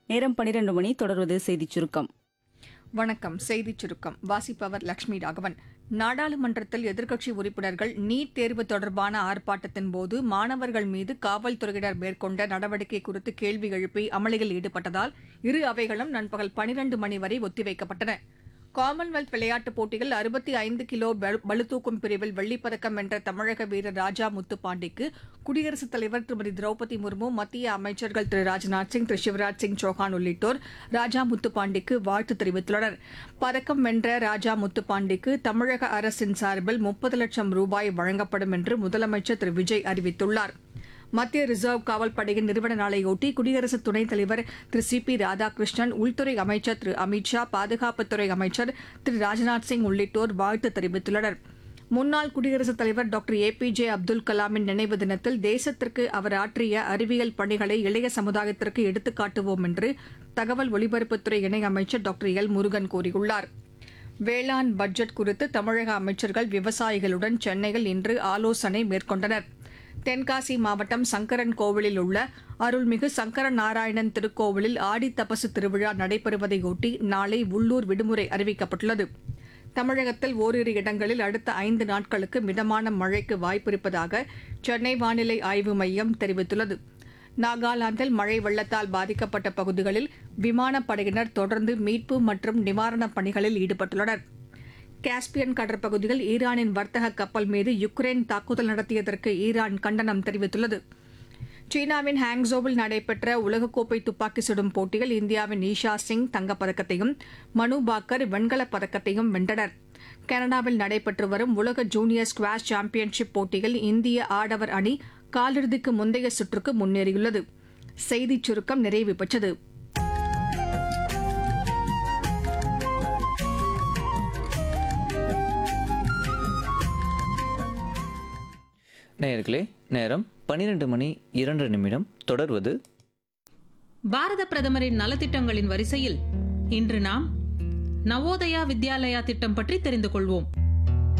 நேரம் பனிரெண்டு மணி தொடர்வது செய்திச் சுருக்கம் வணக்கம் செய்திச் சுருக்கம் வாசிப்பவர் லட்சுமி ராகவன் நாடாளுமன்றத்தில் எதிர்க்கட்சி உறுப்பினர்கள் நீட் தேர்வு தொடர்பான ஆர்ப்பாட்டத்தின் போது மாணவர்கள் மீது காவல்துறையினர் மேற்கொண்ட நடவடிக்கை குறித்து கேள்வி எழுப்பி அமளியில் ஈடுபட்டதால் இரு அவைகளும் நண்பகல் பனிரண்டு மணி வரை ஒத்திவைக்கப்பட்டன காமன்வெல்த் விளையாட்டுப் போட்டியில் அறுபத்தி ஐந்து கிலோ பளு- பளுதூக்கும் பிரிவில் வெள்ளிப் பதக்கம் வென்ற தமிழக வீரர் ராஜா முத்துப்பாண்டிக்கு குடியரசுத் தலைவர் திருமதி திரௌபதி முர்மு மத்திய அமைச்சர்கள் திரு ராஜ்நாத் சிங் திரு சிவராஜ் சிங் சௌஹான் உள்ளிட்டோர் ராஜா முத்துப்பாண்டிக்கு வாழ்த்து தெரிவித்துள்ளனர் பதக்கம் வென்ற ராஜா முத்துப்பாண்டிக்கு தமிழக அரசின் சார்பில் முப்பது லட்சம் ரூபாய் வழங்கப்படும் என்று முதலமைச்சர் திரு விஜய் அறிவித்துள்ளார் மத்திய ரிசர்வ் காவல் படையின் நிறுவன நாளையொட்டி குடியரசு துணைத் தலைவர் திரு சி பி ராதாகிருஷ்ணன் உள்துறை அமைச்சர் திரு அமித்ஷா பாதுகாப்புத்துறை அமைச்சர் திரு ராஜ்நாத் சிங் உள்ளிட்டோர் வாழ்த்து தெரிவித்துள்ளனர் முன்னாள் குடியரசுத் தலைவர் doctor A P J Abdul கலாமின் நினைவு தினத்தில் தேசத்திற்கு அவர் ஆற்றிய அறிவியல் பணிகளை இளைய சமுதாயத்திற்கு எடுத்துக்காட்டுவோம் என்று தகவல் ஒலிபரப்புத்துறை இணையமைச்சர் டாக்டர் எல் முருகன் கூறியுள்ளார் வேளாண் பட்ஜெட் குறித்து தமிழக அமைச்சர்கள் விவசாயிகளுடன் சென்னையில் இன்று ஆலோசனை மேற்கொண்டனர் தென்காசி மாவட்டம் சங்கரன் கோவிலில் உள்ள அருள்மிகு சங்கர நாராயணன் திருக்கோவிலில் ஆடி தபசு திருவிழா நடைபெறுவதையொட்டி நாளை உள்ளூர் விடுமுறை அறிவிக்கப்பட்டுள்ளது தமிழகத்தில் ஓரிரு இடங்களில் அடுத்த ஐந்து நாட்களுக்கு மிதமான மழைக்கு வாய்ப்பிருப்பதாக சென்னை வானிலை ஆய்வு மையம் தெரிவித்துள்ளது நாகாலாந்தில் மழை வெள்ளத்தால் பாதிக்கப்பட்ட பகுதிகளில் விமானப்படையினர் தொடர்ந்து மீட்பு மற்றும் நிவாரணப் பணிகளில் ஈடுபட்டுள்ளனர் காஸ்பியன் கடற்பகுதியில் ஈரானின் வர்த்தக கப்பல் மீது யுக்ரைன் தாக்குதல் நடத்தியதற்கு ஈரான் கண்டனம் தெரிவித்துள்ளது சீனாவின் ஹாங்ஸோவில் நடைபெற்ற உலகக்கோப்பை துப்பாக்கி சுடும் போட்டியில் இந்தியாவின் ஈஷா சிங் தங்கப்பதக்கத்தையும் மனு பாக்கர் வெண்கலப் பதக்கத்தையும் வென்றனர் கனடாவில் நடைபெற்று வரும் உலக ஜூனியர் ஸ்குவாஷ் சாம்பியன்ஷிப் போட்டியில் இந்திய ஆடவர் அணி காலிறுதிக்கு முந்தைய சுற்றுக்கு முன்னேறியுள்ளது செய்திச் சுருக்கம் நிறைவு பெற்றது நேயர்களே நேரம் பன்னிரண்டு மணி இரண்டு நிமிடம் தொடர்வது பாரத பிரதமரின் நலத்திட்டங்களின் வரிசையில் இன்று நாம் நவோதயா வித்யாலயா திட்டம் பற்றி தெரிந்து கொள்வோம்